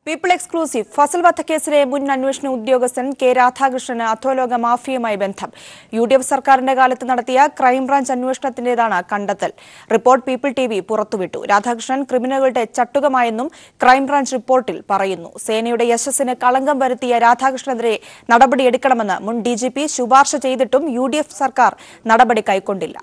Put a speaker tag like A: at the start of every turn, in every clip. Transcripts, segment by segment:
A: people exclusive Fasal വധക്കേസിലെ മുൻ അന്വേഷണ ഉദ്യോഗസ്ഥൻ കെ രാധാകൃഷ്ണന് അധോലോക മാഫിയയുമായി ബന്ധം യു ഡി എഫ് സർക്കാരിന്റെ കാലത്ത് നടത്തിയ ക്രൈംബ്രാഞ്ച് അന്വേഷണത്തിന്റേതാണ് കണ്ടെത്തൽ റിപ്പോർട്ട് പീപ്പിൾ ടി വി പുറത്തുവിട്ടു രാധാകൃഷ്ണൻ ക്രിമിനലുകളുടെ ചട്ടുകമായെന്നും ക്രൈംബ്രാഞ്ച് റിപ്പോർട്ടിൽ പറയുന്നു സേനയുടെ യശസ്സിന് കളങ്കം വരുത്തിയ രാധാകൃഷ്ണനെതിരെ നടപടിയെടുക്കണമെന്ന് മുൻ ഡി ജി പി ശുപാർശ ചെയ്തിട്ടും യു ഡി എഫ് സർക്കാർ നടപടി കൈക്കൊണ്ടില്ല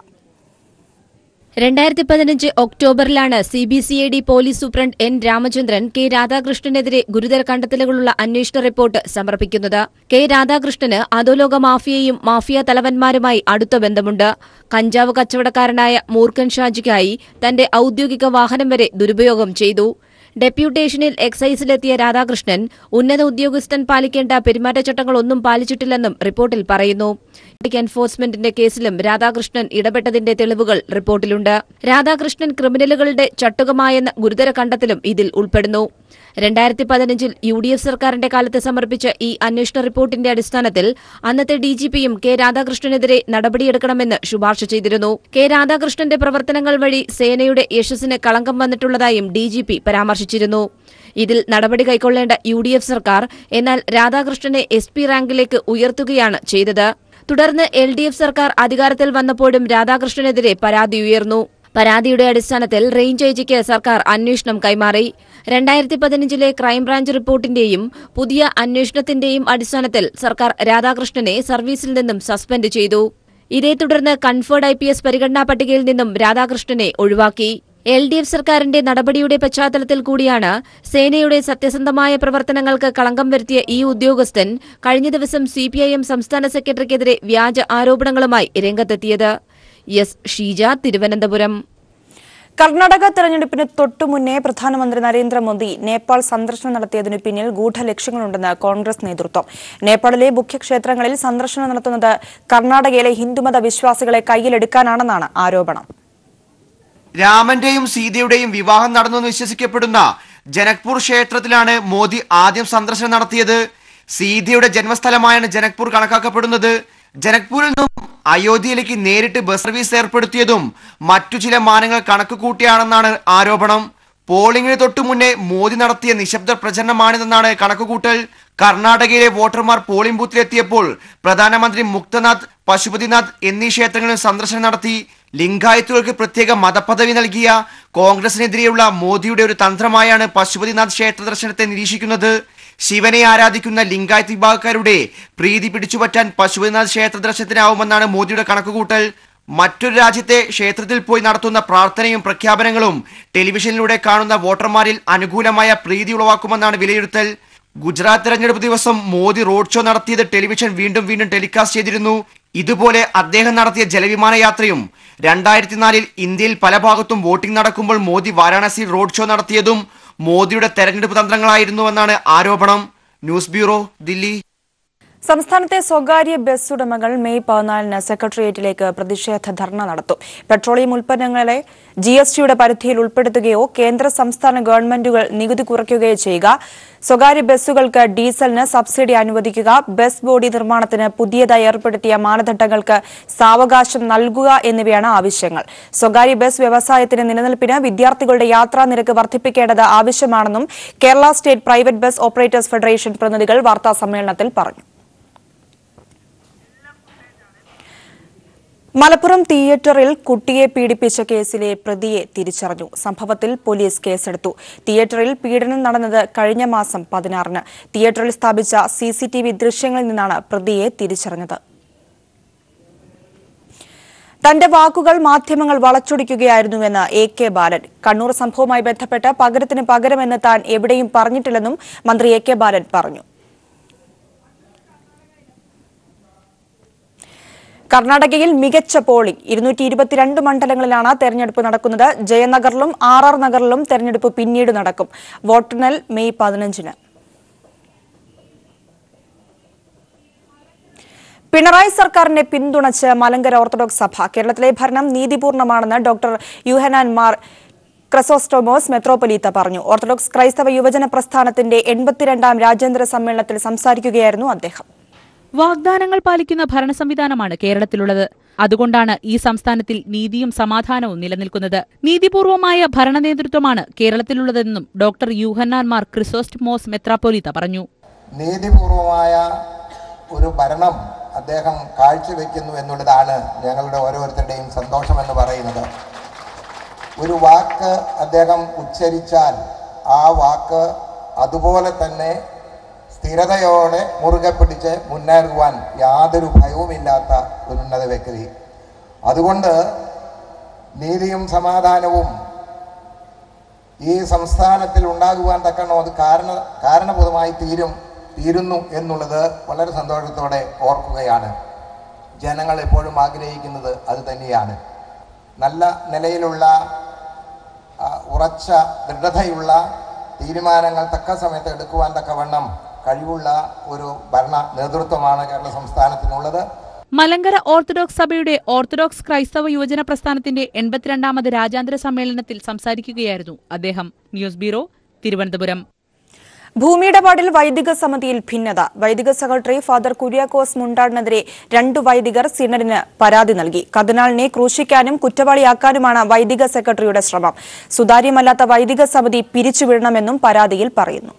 B: രണ്ടായിരത്തി പതിനഞ്ച് ഒക്ടോബറിലാണ് C B C I D police superintendent N Ramachandran K രാധാകൃഷ്ണനെതിരെ ഗുരുതര കണ്ടെത്തലുകളുള്ള അന്വേഷണ റിപ്പോർട്ട് സമർപ്പിക്കുന്നത് കെ രാധാകൃഷ്ണന് അധോലോക മാഫിയയും മാഫിയ തലവന്മാരുമായി അടുത്ത ബന്ധമുണ്ട് കഞ്ചാവ് കച്ചവടക്കാരനായ മൂർഖൻ ഷാജിക്കായി തന്റെ ഔദ്യോഗിക വാഹനം വരെ ദുരുപയോഗം ചെയ്തു ഡെപ്യൂട്ടേഷനിൽ എക്സൈസിലെത്തിയ രാധാകൃഷ്ണൻ ഉന്നത ഉദ്യോഗസ്ഥൻ പാലിക്കേണ്ട പെരുമാറ്റച്ചട്ടങ്ങളൊന്നും പാലിച്ചിട്ടില്ലെന്നും റിപ്പോർട്ടിൽ പറയുന്നു എൻഫോഴ്സ്മെന്റിന്റെ കേസിലും രാധാകൃഷ്ണൻ ഇടപെട്ടതിന്റെ തെളിവുകൾ റിപ്പോർട്ടിലുണ്ട് രാധാകൃഷ്ണൻ ക്രിമിനലുകളുടെ ചട്ടുകമായെന്ന ഗുരുതര കണ്ടെത്തലും ഇതിൽ ഉൾപ്പെടുന്നു രണ്ടായിരത്തി പതിനഞ്ചിൽ യു ഡി എഫ് സർക്കാരിന്റെ കാലത്ത് സമർപ്പിച്ച ഈ അന്വേഷണ റിപ്പോർട്ടിന്റെ അടിസ്ഥാനത്തിൽ അന്നത്തെ ഡിജിപിയും കെ രാധാകൃഷ്ണനെതിരെ നടപടിയെടുക്കണമെന്ന് ശുപാർശ ചെയ്തിരുന്നു കെ രാധാകൃഷ്ണന്റെ പ്രവർത്തനങ്ങൾ വഴി സേനയുടെ യശസ്സിന് കളങ്കം വന്നിട്ടുള്ളതായും ഡിജിപി പരാമർശിച്ചിരുന്നു ഇതിൽ നടപടി കൈക്കൊള്ളേണ്ട യു ഡി എഫ് സർക്കാർ എന്നാൽ രാധാകൃഷ്ണനെ എസ് പി റാങ്കിലേക്ക് ഉയർത്തുകയാണ് ചെയ്തത് തുടർന്ന് എൽ ഡി എഫ് സർക്കാർ അധികാരത്തിൽ വന്നപ്പോഴും രാധാകൃഷ്ണനെതിരെ പരാതി ഉയർന്നു പരാതിയുടെ അടിസ്ഥാനത്തിൽ റേഞ്ച് ഐജിക്ക് സർക്കാർ അന്വേഷണം കൈമാറി രണ്ടായിരത്തി പതിനഞ്ചിലെ ക്രൈംബ്രാഞ്ച് റിപ്പോർട്ടിന്റെയും പുതിയ അന്വേഷണത്തിന്റെയും അടിസ്ഥാനത്തിൽ സർക്കാർ രാധാകൃഷ്ണനെ സർവീസിൽ നിന്നും സസ്പെൻഡ് ചെയ്തു ഇതേ തുടർന്ന് കൺഫേർഡ് ഐ പി എസ് പരിഗണനാ പട്ടികയിൽ നിന്നും രാധാകൃഷ്ണനെ ഒഴിവാക്കി എൽ ഡി എഫ് സർക്കാരിന്റെ നടപടിയുടെ പശ്ചാത്തലത്തിൽ കൂടിയാണ് സേനയുടെ സത്യസന്ധമായ പ്രവർത്തനങ്ങൾക്ക് കളങ്കം വരുത്തിയ ഈ ഉദ്യോഗസ്ഥൻ കഴിഞ്ഞ ദിവസം സിപിഐഎം സംസ്ഥാന സെക്രട്ടറിക്കെതിരെ വ്യാജ ആരോപണങ്ങളുമായി രംഗത്തെത്തിയത് എസ് ഷീജ തിരുവനന്തപുരം
A: കർണാടക തെരഞ്ഞെടുപ്പിന് തൊട്ടുമുന്നേ പ്രധാനമന്ത്രി നരേന്ദ്രമോദി നേപ്പാൾ സന്ദർശനം നടത്തിയതിനു പിന്നിൽ ഗൂഢലക്ഷ്യങ്ങളുണ്ടെന്ന് കോൺഗ്രസ് നേതൃത്വം നേപ്പാളിലെ മുഖ്യക്ഷേത്രങ്ങളിൽ സന്ദർശനം നടത്തുന്നത് കർണാടകയിലെ ഹിന്ദുമത വിശ്വാസികളെ കയ്യിലെടുക്കാനാണെന്നാണ് ആരോപണം
C: രാമന്റെയും സീതയുടെയും വിവാഹം നടന്നെന്ന് വിശ്വസിക്കപ്പെടുന്ന ജനക്പൂർ ക്ഷേത്രത്തിലാണ് മോദി ആദ്യം സന്ദർശനം നടത്തിയത് സീതയുടെ ജന്മസ്ഥലമായാണ് ജനക്പൂർ കണക്കാക്കപ്പെടുന്നത് ജനക്പൂരിൽ നിന്നും അയോധ്യയിലേക്ക് നേരിട്ട് ബസ് സർവീസ് ഏർപ്പെടുത്തിയതും മറ്റു ചില മാനങ്ങൾ കണക്ക് കൂട്ടിയാണെന്നാണ് ആരോപണം പോളിംഗിന് തൊട്ടു മുന്നേ മോദി നടത്തിയ നിശബ്ദ പ്രചരണമാണിതെന്നാണ് കണക്കുകൂട്ടൽ കർണാടകയിലെ വോട്ടർമാർ പോളിംഗ് ബൂത്തിലെത്തിയപ്പോൾ പ്രധാനമന്ത്രി മുക്തനാഥ് പശുപതിനാഥ് എന്നീ ക്ഷേത്രങ്ങളിൽ സന്ദർശനം നടത്തി ലിംഗായത്തുകൾക്ക് പ്രത്യേക മതപദവി നൽകിയ കോൺഗ്രസിനെതിരെയുള്ള മോദിയുടെ ഒരു തന്ത്രമായാണ് പശുപതിനാഥ് ക്ഷേത്ര ദർശനത്തെ നിരീക്ഷിക്കുന്നത് ശിവനെ ആരാധിക്കുന്ന ലിംഗായത്ത് വിഭാഗക്കാരുടെ പ്രീതി പിടിച്ചുപറ്റാൻ പശുപതിനാഥ് ക്ഷേത്ര ദർശനത്തിനാവുമെന്നാണ് മോദിയുടെ കണക്കുകൂട്ടൽ മറ്റൊരു രാജ്യത്തെ ക്ഷേത്രത്തിൽ പോയി നടത്തുന്ന പ്രാർത്ഥനയും പ്രഖ്യാപനങ്ങളും ടെലിവിഷനിലൂടെ കാണുന്ന വോട്ടർമാരിൽ അനുകൂലമായ പ്രീതി ഉളവാക്കുമെന്നാണ് വിലയിരുത്തൽ ഗുജറാത്ത് തെരഞ്ഞെടുപ്പ് ദിവസം മോദി റോഡ് ഷോ നടത്തിയത് ടെലിവിഷൻ വീണ്ടും വീണ്ടും ടെലികാസ്റ്റ് ചെയ്തിരുന്നു ഇതുപോലെ അദ്ദേഹം നടത്തിയ ജലവിമാന യാത്രയും രണ്ടായിരത്തി നാലിൽ ഇന്ത്യയിൽ പല ഭാഗത്തും വോട്ടിംഗ് നടക്കുമ്പോൾ മോദി വാരാണസിയിൽ റോഡ് ഷോ നടത്തിയതും മോദിയുടെ തെരഞ്ഞെടുപ്പ് തന്ത്രങ്ങളായിരുന്നുവെന്നാണ് ആരോപണം ന്യൂസ് ബ്യൂറോ ദില്ലി
A: സംസ്ഥാനത്തെ സ്വകാര്യ ബസ് ഉടമകൾ മെയ് പതിനാലിന് സെക്രട്ടേറിയറ്റിലേക്ക് പ്രതിഷേധ ധർണ നടത്തും പെട്രോളിയം ഉൽപ്പന്നങ്ങളെ ജി എസ് ടിയുടെ പരിധിയിൽ ഉൾപ്പെടുത്തുകയോ കേന്ദ്ര സംസ്ഥാന ഗവൺമെന്റുകൾ നികുതി കുറയ്ക്കുകയോ ചെയ്യുക സ്വകാര്യ ബസ്സുകൾക്ക് ഡീസലിന് സബ്സിഡി അനുവദിക്കുക ബസ് ബോഡി നിർമ്മാണത്തിന് പുതിയതായി ഏർപ്പെടുത്തിയ മാനദണ്ഡങ്ങൾക്ക് സാവകാശം നൽകുക എന്നിവയാണ് ആവശ്യങ്ങൾ സ്വകാര്യ ബസ് വ്യവസായത്തിന്റെ നിലനിൽപ്പിന് വിദ്യാർത്ഥികളുടെ യാത്രാ നിരക്ക് വർദ്ധിപ്പിക്കേണ്ടത് ആവശ്യമാണെന്നും Kerala state private bus operators federation പ്രതിനിധികൾ വാർത്താ സമ്മേളനത്തിൽ പറഞ്ഞു മലപ്പുറം തിയേറ്ററിൽ കുട്ടിയെ പീഡിപ്പിച്ച കേസിലെ പ്രതിയെ തിരിച്ചറിഞ്ഞു സംഭവത്തിൽ പോലീസ് കേസെടുത്തു തിയേറ്ററിൽ പീഡനം നടന്നത് കഴിഞ്ഞ മാസം പതിനാറിന് തിയേറ്ററിൽ സ്ഥാപിച്ച സി സി ടി വി ദൃശ്യങ്ങളിൽ നിന്നാണ് പ്രതിയെ തിരിച്ചറിഞ്ഞത് തന്റെ വാക്കുകൾ മാധ്യമങ്ങൾ വളച്ചൊടിക്കുകയായിരുന്നുവെന്ന് എ കെ ബാലൻ കണ്ണൂർ സംഭവവുമായി ബന്ധപ്പെട്ട് പകരത്തിന് പകരമെന്ന് താൻ എവിടെയും പറഞ്ഞിട്ടില്ലെന്നും മന്ത്രി എ കെ ബാലൻ പറഞ്ഞു കർണാടകയിൽ മികച്ച പോളിംഗ് ഇരുന്നൂറ്റി ഇരുപത്തിരണ്ട് മണ്ഡലങ്ങളിലാണ് തെരഞ്ഞെടുപ്പ് നടക്കുന്നത് ജയനഗറിലും ആർ ആർ നഗറിലും തെരഞ്ഞെടുപ്പ് പിന്നീട് നടക്കും വോട്ടെണ്ണൽ മെയ് പതിനഞ്ചിന് പിണറായി സർക്കാരിനെ പിന്തുണച്ച് മലങ്കര ഓർത്തഡോക്സ് സഭ കേരളത്തിലെ ഭരണം നീതിപൂർണമാണെന്ന് ഡോക്ടർ യുഹനാൻ മാർ ക്രസോസ്റ്റോമോസ് മെത്രോപൊലീത്ത പറഞ്ഞു ഓർത്തഡോക്സ് ക്രൈസ്തവ യുവജന പ്രസ്ഥാനത്തിന്റെ എൺപത്തിരണ്ടാം രാജ്യാന്തര സമ്മേളനത്തിൽ സംസാരിക്കുകയായിരുന്നു അദ്ദേഹം
D: വാഗ്ദാനങ്ങൾ പാലിക്കുന്ന ഭരണ സംവിധാനമാണ് കേരളത്തിലുള്ളത് അതുകൊണ്ടാണ് ഈ സംസ്ഥാനത്തിൽ നീതിയും സമാധാനവും നിലനിൽക്കുന്നത് നീതിപൂർവമായ ഭരണനേതൃത്വമാണ് കേരളത്തിലുള്ളതെന്നും ഡോക്ടർ യൂഹന്നാൻ മാർ ക്രിസോസ്റ്റ്മോസ് മെത്രാപ്പോലിത്ത പറഞ്ഞു
E: നീതിപൂർവമായ ഒരു ഭരണം അദ്ദേഹം കാഴ്ചവെക്കുന്നു എന്നുള്ളതാണ് ഞങ്ങളുടെ ഓരോരുത്തരുടെയും സന്തോഷം എന്ന് പറയുന്നത് ഒരു വാക്ക് അദ്ദേഹം ഉച്ചരിച്ചാൽ ആ വാക്ക് അതുപോലെ തന്നെ സ്ഥിരതയോടെ മുറുകെ പിടിച്ച് മുന്നേറുവാൻ യാതൊരു ഭയവുമില്ലാത്ത ഒരു ഉന്നത വ്യക്തി അതുകൊണ്ട് നീതിയും സമാധാനവും ഈ സംസ്ഥാനത്തിൽ ഉണ്ടാകുവാൻ തക്കണം അത് കാരണ കാരണഭൂതമായി തീരും തീരുന്നു എന്നുള്ളത് വളരെ സന്തോഷത്തോടെ ഓർക്കുകയാണ് ജനങ്ങൾ എപ്പോഴും ആഗ്രഹിക്കുന്നത് അത് തന്നെയാണ് നല്ല നിലയിലുള്ള ആ, ഉറച്ച ദൃഢതയുള്ള തീരുമാനങ്ങൾ തക്ക സമയത്ത് എടുക്കുവാൻ തക്കവണ്ണം കഴിവുള്ള ഒരു ഭരണ നേതൃത്വമാണ് കേരള സംസ്ഥാനത്തിനുള്ളത്
D: മലങ്കര ഓർത്തഡോക്സ് സഭയുടെ ഓർത്തഡോക്സ് ക്രൈസ്തവ യുവജന പ്രസ്ഥാനത്തിന്റെ എൺപത്തിരണ്ടാമത് രാജ്യാന്തര സമ്മേളനത്തിൽ സംസാരിക്കുകയായിരുന്നു അദ്ദേഹം ന്യൂസ് ബ്യൂറോ തിരുവനന്തപുരം
A: ഭൂമിയിടപാടിൽ വൈദിക സമിതിയിൽ ഭിന്നത വൈദിക സെക്രട്ടറി ഫാദർ കുര്യാക്കോസ് മുണ്ടാടിനെതിരെ രണ്ടു വൈദികർ സിനഡിന് പരാതി നൽകി കർദിനാളിനെ ക്രൂശിക്കാനും കുറ്റവാളിയാക്കാനുമാണ് വൈദിക സെക്രട്ടറിയുടെ ശ്രമം സുതാര്യമല്ലാത്ത വൈദിക സമിതി പിരിച്ചുവിടണമെന്നും പരാതിയിൽ പറയുന്നു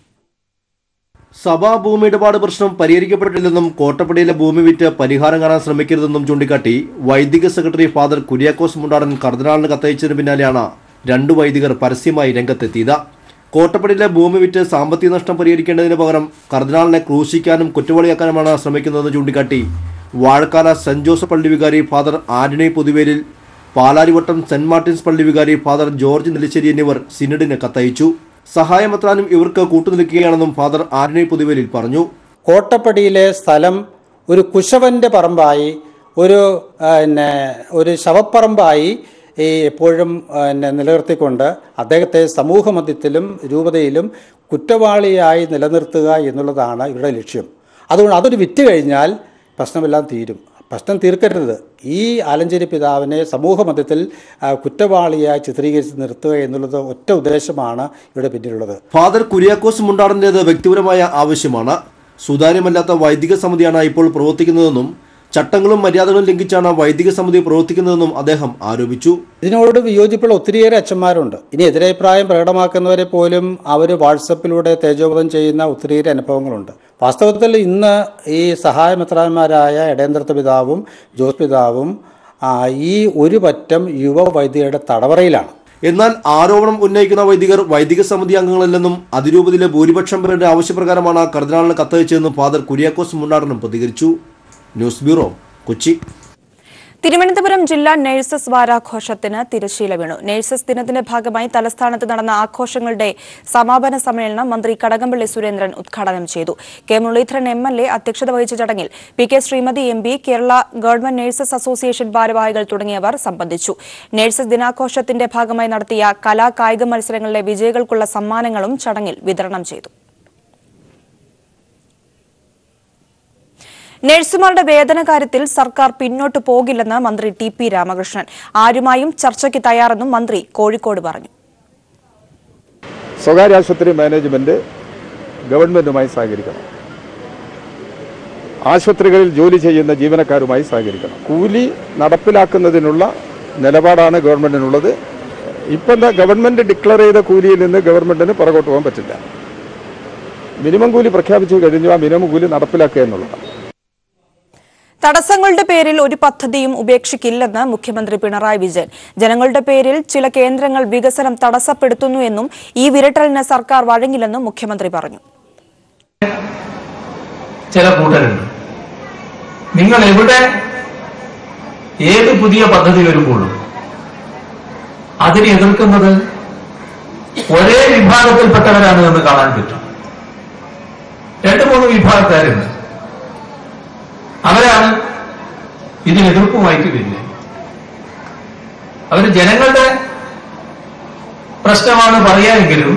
F: സഭാ ഭൂമി ഇടപാട് പ്രശ്നം പരിഹരിക്കപ്പെട്ടിട്ടില്ലെന്നും കോട്ടപ്പടിയിലെ ഭൂമി വിറ്റ് പരിഹാരം കാണാൻ ശ്രമിക്കരുതെന്നും ചൂണ്ടിക്കാട്ടി വൈദിക സെക്രട്ടറി ഫാദർ കുര്യാക്കോസ് മുണ്ടാടൻ കർദിനാളിന് കത്തയച്ചതിന് പിന്നാലെയാണ് രണ്ടു വൈദികർ പരസ്യമായി രംഗത്തെത്തിയത് കോട്ടപ്പടിയിലെ ഭൂമി വിറ്റ് സാമ്പത്തിക നഷ്ടം പരിഹരിക്കേണ്ടതിന് പകരം കർദിനാളിനെ ക്രൂശിക്കാനും കുറ്റവാളിയാക്കാനുമാണ് ശ്രമിക്കുന്നതെന്ന് ചൂണ്ടിക്കാട്ടി വാഴക്കാല സെന്റ് ജോസഫ് പള്ളി വികാരി Father Antony Pothuvelil Palarivattom Saint Martin's പള്ളി വികാരി ഫാദർ ജോർജ് നെല്ലിശ്ശേരി എന്നിവർ സിനഡിന് കത്തയച്ചു സഹായമെത്രാനും ഇവർക്ക് കൂട്ടുനിൽക്കുകയാണെന്നും ഫാദർ ആന്റണി പൊതുവേലിൽ പറഞ്ഞു
G: കോട്ടപ്പടിയിലെ സ്ഥലം ഒരു കുശവന്റെ പറമ്പായി ഒരു ആ, പിന്നെ ഒരു ശവപ്പറമ്പായി ഈ എപ്പോഴും ആ, പിന്നെ നിലനിർത്തിക്കൊണ്ട് അദ്ദേഹത്തെ സമൂഹ മധ്യത്തിലും രൂപതയിലും കുറ്റവാളിയായി നിലനിർത്തുക എന്നുള്ളതാണ് ഇവരുടെ ലക്ഷ്യം അതുകൊണ്ട് അതൊരു വിറ്റ് കഴിഞ്ഞാൽ പ്രശ്നമെല്ലാം തീരും പ്രശ്നം തീർക്കരുത് ഈ ആലഞ്ചേരി പിതാവിനെ സമൂഹ മധ്യത്തിൽ ആ, കുറ്റവാളിയായി ചിത്രീകരിച്ച് നിർത്തുക എന്നുള്ളത് ഒറ്റ ഉദ്ദേശമാണ് ഇവിടെ പിന്നിലുള്ളത്
F: ഫാദർ കുര്യാക്കോസ് മുണ്ടാടൻ്റേത് വ്യക്തിപരമായ ആവശ്യമാണ് സുതാര്യമല്ലാത്ത വൈദിക സമിതിയാണ് ഇപ്പോൾ പ്രവർത്തിക്കുന്നതെന്നും ചട്ടങ്ങളും മര്യാദകളും ലംഘിച്ചാണ് വൈദിക സമിതി പ്രവർത്തിക്കുന്നതെന്നും അദ്ദേഹം ആരോപിച്ചു
G: ഇതിനോട് വിയോജിപ്പുള്ള ഒത്തിരിയേറെ അച്ഛന്മാരുണ്ട് ഇനി എതിരഭിപ്രായം പ്രകടമാക്കുന്നവരെ പോലും അവർ വാട്സപ്പിലൂടെ തേജോവധം ചെയ്യുന്ന ഒത്തിരിയേറെ അനുഭവങ്ങളുണ്ട് വാസ്തവത്തിൽ ഇന്ന് ഈ സഹായമിത്രാന്മാരായ ഇടയന്ത്രത്ത പിതാവും ജോസ് പിതാവും ആ, ഈ ഒരു പറ്റം യുവ വൈദികരുടെ തടവറയിലാണ്
F: എന്നാൽ ആരോപണം ഉന്നയിക്കുന്ന വൈദികർ വൈദിക സമിതി അംഗങ്ങളല്ലെന്നും അതിരൂപതയിലെ ഭൂരിപക്ഷം പേരുടെ ആവശ്യപ്രകാരമാണ് കർദിനാളിന് കത്തയച്ചതെന്നും ഫാദർ കുര്യാക്കോസ് മുണ്ടാടനും പ്രതികരിച്ചു ന്യൂസ് ബ്യൂറോ കൊച്ചി
A: തിരുവനന്തപുരം ജില്ലാ നഴ്സസ് വാരാഘോഷത്തിന് തിരശീല വീണു നഴ്സസ് ദിനത്തിന്റെ ഭാഗമായി തലസ്ഥാനത്ത് നടന്ന ആഘോഷങ്ങളുടെ സമാപന സമ്മേളനം മന്ത്രി കടകംപള്ളി സുരേന്ദ്രൻ ഉദ്ഘാടനം ചെയ്തു K Muraleedharan M L A അധ്യക്ഷത വഹിച്ച ചടങ്ങിൽ P K Sreemathi M P Kerala government nurses association ഭാരവാഹികൾ തുടങ്ങിയവർ സംബന്ധിച്ചു നഴ്സസ് ദിനാഘോഷത്തിന്റെ ഭാഗമായി നടത്തിയ കലാ കായിക മത്സരങ്ങളിലെ വിജയികൾക്കുള്ള സമ്മാനങ്ങളും ചടങ്ങിൽ വിതരണം ചെയ്തു നഴ്സുമാരുടെ വേതന കാര്യത്തിൽ സർക്കാർ പിന്നോട്ടു പോകില്ലെന്ന് മന്ത്രി ടി പി രാമകൃഷ്ണൻ ആരുമായും ചർച്ചയ്ക്ക് തയ്യാറെന്നും മന്ത്രി കോഴിക്കോട് പറഞ്ഞു
H: സ്വകാര്യ ആശുപത്രി മാനേജ്മെന്റ് ഗവൺമെന്റുമായി സഹകരിക്കണം ആശുപത്രികളിൽ ജോലി ചെയ്യുന്ന ജീവനക്കാരുമായി സഹകരിക്കണം കൂലി നടപ്പിലാക്കുന്നതിനുള്ള നിലപാടാണ് ഗവൺമെന്റിനുള്ളത് ഇപ്പം എന്താ ഗവൺമെന്റ് ഡിക്ലെയർ ചെയ്ത കൂലിയിൽ നിന്ന് ഗവൺമെന്റിന് പുറകോട്ട് പോകാൻ പറ്റില്ല മിനിമം കൂലി പ്രഖ്യാപിച്ചു കഴിഞ്ഞു ആ മിനിമം കൂലി നടപ്പിലാക്കുക എന്നുള്ളതാണ്
A: തടസ്സങ്ങളുടെ പേരിൽ ഒരു പദ്ധതിയും ഉപേക്ഷിക്കില്ലെന്ന് മുഖ്യമന്ത്രി പിണറായി വിജയൻ ജനങ്ങളുടെ പേരിൽ ചില കേന്ദ്രങ്ങൾ വികസനം തടസ്സപ്പെടുത്തുന്നു എന്നും ഈ വിരട്ടലിന് സർക്കാർ വഴങ്ങില്ലെന്നും മുഖ്യമന്ത്രി പറഞ്ഞു
I: ചില കൂട്ടരുണ്ട് നിങ്ങൾ എവിടെ ഏത് പുതിയ പദ്ധതി വരുമ്പോഴും അതിനെ എതിർക്കുന്നത് ഒരേ വിഭാഗത്തിൽപ്പെട്ടവരാണ് എന്ന് കാണാൻ പറ്റും രണ്ട് മൂന്ന് വിഭാഗക്കാരുണ്ട് അവരാണ് ഇതിന് എതിർപ്പുമായിട്ട് വരുന്നത് അവര് ജനങ്ങളുടെ പ്രശ്നമാണ് പറയാമെങ്കിലും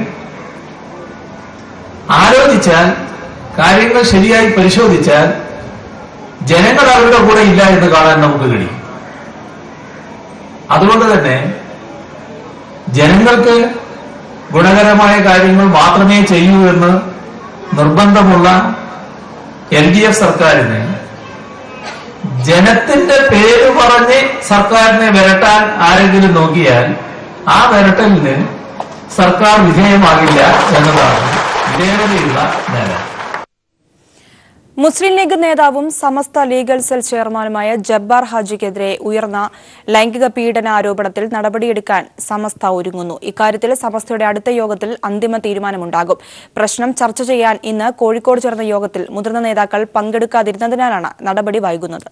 I: ആലോചിച്ചാൽ കാര്യങ്ങൾ ശരിയായി പരിശോധിച്ചാൽ ജനങ്ങൾ അവരുടെ കൂടെ ഇല്ല എന്ന് കാണാൻ നമുക്ക് കഴിയും അതുകൊണ്ട് തന്നെ ജനങ്ങൾക്ക് ഗുണകരമായ കാര്യങ്ങൾ മാത്രമേ ചെയ്യൂ എന്ന് നിർബന്ധമുള്ള എൽ ഡി എഫ് സർക്കാരിന് ജനത്തിന്റെ പേര് പറഞ്ഞ് സർക്കാരിനെ വിരട്ടാൻ ആരെങ്കിലും നോക്കിയാൽ ആ വിരട്ടലിന് സർക്കാർ വിധേയമാകില്ല എന്നതാണ് വേഗതയുള്ള നില
A: മുസ്ലിം ലീഗ് നേതാവും സമസ്ത ലീഗൽ സെൽ ചെയർമാനുമായ ജബ്ബാർ ഹാജിക്കെതിരെ ഉയർന്ന ലൈംഗിക പീഡന ആരോപണത്തിൽ നടപടിയെടുക്കാൻ സമസ്ത ഒരുങ്ങുന്നു ഇക്കാര്യത്തിൽ സമസ്തയുടെ അടുത്ത യോഗത്തിൽ അന്തിമ തീരുമാനമുണ്ടാകും പ്രശ്നം ചർച്ച ചെയ്യാൻ ഇന്ന് കോഴിക്കോട് ചേർന്ന യോഗത്തിൽ മുതിർന്ന നേതാക്കൾ പങ്കെടുക്കാതിരുന്നതിനാലാണ് നടപടി വൈകുന്നത്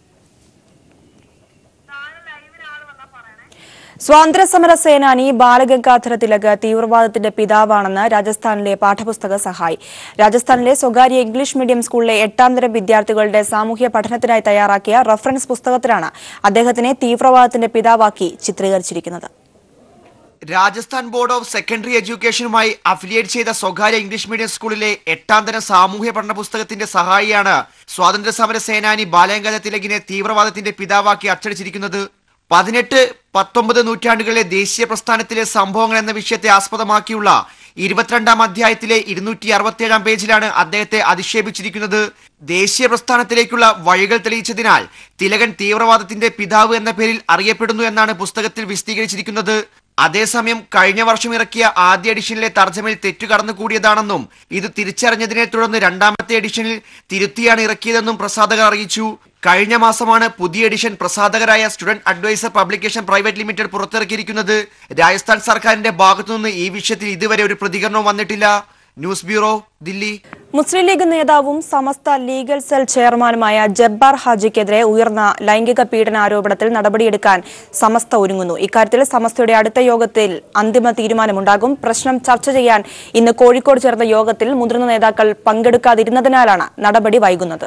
A: സ്വാതന്ത്ര്യസമര സേനാനി ബാലഗംഗാധര തിലക് തീവ്രവാദത്തിന്റെ പിതാവാണെന്ന് രാജസ്ഥാനിലെ പാഠപുസ്തക സഹായി രാജസ്ഥാനിലെ സ്വകാര്യ ഇംഗ്ലീഷ് മീഡിയം സ്കൂളിലെ എട്ടാം തരം വിദ്യാർത്ഥികളുടെ സാമൂഹ്യ പഠനത്തിനായി തയ്യാറാക്കിയ റഫറൻസ് പുസ്തകത്തിലാണ് അദ്ദേഹത്തിനെ തീവ്രവാദത്തിന്റെ പിതാവാക്കി ചിത്രീകരിച്ചിരിക്കുന്നത്
C: രാജസ്ഥാൻ ബോർഡ് ഓഫ് സെക്കൻഡറി എഡ്യൂക്കേഷനുമായി അഫിലിയേറ്റ് ചെയ്ത സ്വകാര്യ ഇംഗ്ലീഷ് മീഡിയം സ്കൂളിലെ എട്ടാം തരം സാമൂഹ്യ പഠന പുസ്തകത്തിന്റെ സഹായിയാണ് സ്വാതന്ത്ര്യ സമര സേനാനി ബാലഗംഗാധര തിലകിനെ തീവ്രവാദത്തിന്റെ പിതാവാക്കി അച്ചടിച്ചിരിക്കുന്നത് പതിനെട്ട് പത്തൊമ്പത് നൂറ്റാണ്ടുകളിലെ ദേശീയ പ്രസ്ഥാനത്തിലെ സംഭവങ്ങൾ എന്ന വിഷയത്തെ ആസ്പദമാക്കിയുള്ള ഇരുപത്തിരണ്ടാം അധ്യായത്തിലെ ഇരുന്നൂറ്റി അറുപത്തിയേഴാം പേജിലാണ് അദ്ദേഹത്തെ അധിക്ഷേപിച്ചിരിക്കുന്നത് ദേശീയ പ്രസ്ഥാനത്തിലേക്കുള്ള വഴികൾ തെളിയിച്ചതിനാൽ തിലകൻ തീവ്രവാദത്തിന്റെ പിതാവ് എന്ന പേരിൽ അറിയപ്പെടുന്നു എന്നാണ് പുസ്തകത്തിൽ വിശദീകരിച്ചിരിക്കുന്നത് അതേസമയം കഴിഞ്ഞ വർഷം ഇറക്കിയ ആദ്യ എഡിഷനിലെ തർജ്ജമയിൽ തെറ്റു കടന്നുകൂടിയതാണെന്നും ഇത് തിരിച്ചറിഞ്ഞതിനെ തുടർന്ന് രണ്ടാമത്തെ എഡിഷനിൽ തിരുത്തിയാണ് ഇറക്കിയതെന്നും പ്രസാധകർ അറിയിച്ചു കഴിഞ്ഞ മാസമാണ് പുതിയ എഡിഷൻ പ്രസാധകരായ student advisor publication private limited പുറത്തിറക്കിയിരിക്കുന്നത് രാജസ്ഥാൻ സർക്കാരിന്റെ ഭാഗത്തുനിന്ന് ഈ വിഷയത്തിൽ ഇതുവരെ ഒരു പ്രതികരണവും വന്നിട്ടില്ല ന്യൂസ് ബ്യൂറോ ദില്ലി
A: മുസ്ലിം ലീഗ് നേതാവും സമസ്ത ലീഗൽ സെൽ ചെയർമാനുമായ ജബ്ബാർ ഹാജിക്കെതിരെ ഉയർന്ന ലൈംഗിക പീഡന ആരോപണത്തിൽ നടപടിയെടുക്കാൻ സമസ്ത ഒരുങ്ങുന്നു ഇക്കാര്യത്തിൽ സമസ്തയുടെ അടുത്ത യോഗത്തിൽ അന്തിമ തീരുമാനമുണ്ടാകും പ്രശ്നം ചർച്ച ചെയ്യാൻ ഇന്ന് കോഴിക്കോട് ചേർന്ന യോഗത്തിൽ മുതിർന്ന നേതാക്കൾ പങ്കെടുക്കാതിരുന്നതിനാലാണ് നടപടി വൈകുന്നത്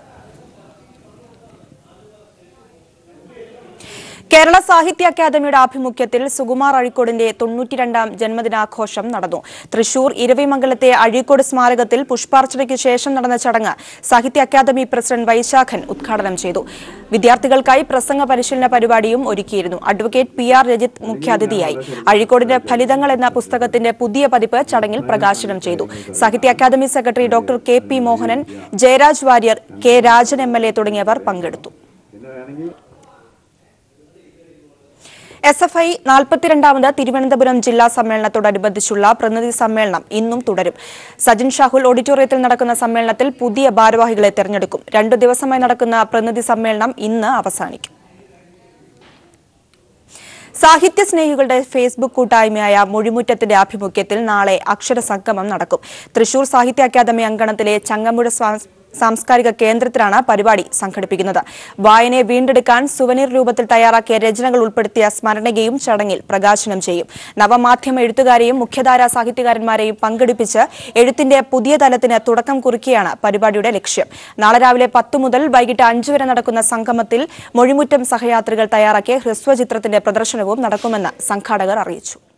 A: കേരള സാഹിത്യ അക്കാദമിയുടെ ആഭിമുഖ്യത്തിൽ സുകുമാർ അഴീക്കോടിന്റെ തൊണ്ണൂറ്റിരണ്ടാം ജന്മദിനാഘോഷം നടന്നു തൃശൂർ ഇരവിമംഗലത്തെ അഴീക്കോട് സ്മാരകത്തിൽ പുഷ്പാർച്ചനയ്ക്ക് ശേഷം നടന്ന ചടങ്ങ് സാഹിത്യ അക്കാദമി പ്രസിഡന്റ് വൈശാഖൻ ഉദ്ഘാടനം ചെയ്തു വിദ്യാർത്ഥികൾക്കായി പ്രസംഗ പരിശീലന പരിപാടിയും ഒരുക്കിയിരുന്നു അഡ്വക്കേറ്റ് പി ആർ രജിത് മുഖ്യാതിഥിയായി അഴീക്കോടിന്റെ ഫലിതങ്ങൾ എന്ന പുസ്തകത്തിന്റെ പുതിയ പതിപ്പ് ചടങ്ങിൽ പ്രകാശനം ചെയ്തു Sahitya Akademi secretary doctor K P Mohanan Jayaraj Warrier K Rajan M L A തുടങ്ങിയവർ പങ്കെടുത്തു എസ് എഫ് ഐ നാൽപ്പത്തിരണ്ടാമത് തിരുവനന്തപുരം ജില്ലാ സമ്മേളനത്തോടനുബന്ധിച്ചുള്ള പ്രതിനിധി സമ്മേളനം ഇന്നും തുടരും സജിൻ ഷാഹുൽ ഓഡിറ്റോറിയത്തിൽ നടക്കുന്ന സമ്മേളനത്തിൽ പുതിയ ഭാരവാഹികളെ തെരഞ്ഞെടുക്കും രണ്ടു ദിവസമായി നടക്കുന്ന പ്രതിനിധി സമ്മേളനം ഇന്ന് അവസാനിക്കും സാഹിത്യ സ്നേഹികളുടെ ഫേസ്ബുക്ക് കൂട്ടായ്മയായ മൊഴിമുറ്റത്തിന്റെ ആഭിമുഖ്യത്തിൽ നാളെ അക്ഷര സംഗമം നടക്കും തൃശൂർ സാഹിത്യ അക്കാദമി അങ്കണത്തിലെ ചങ്ങമ്പുഴ സ്വാ- സാംസ്കാരിക കേന്ദ്രത്തിലാണ് പരിപാടി സംഘടിപ്പിക്കുന്നത് വായനയെ വീണ്ടെടുക്കാൻ സുവനീർ രൂപത്തിൽ തയ്യാറാക്കിയ രചനകൾ ഉൾപ്പെടുത്തിയ സ്മരണകയും ചടങ്ങിൽ പ്രകാശനം ചെയ്യും നവമാധ്യമ എഴുത്തുകാരെയും മുഖ്യധാരാ സാഹിത്യകാരന്മാരെയും പങ്കെടുപ്പിച്ച് എഴുത്തിന്റെ പുതിയ തലത്തിന് തുടക്കം കുറിക്കുകയാണ് പരിപാടിയുടെ ലക്ഷ്യം നാളെ രാവിലെ പത്ത് മുതൽ വൈകിട്ട് അഞ്ചു വരെ നടക്കുന്ന സംഗമത്തിൽ മൊഴിമുറ്റം സഹയാത്രികൾ തയ്യാറാക്കിയ ഹ്രസ്വചിത്രത്തിന്റെ പ്രദർശനവും നടക്കുമെന്ന് സംഘാടകർ അറിയിച്ചു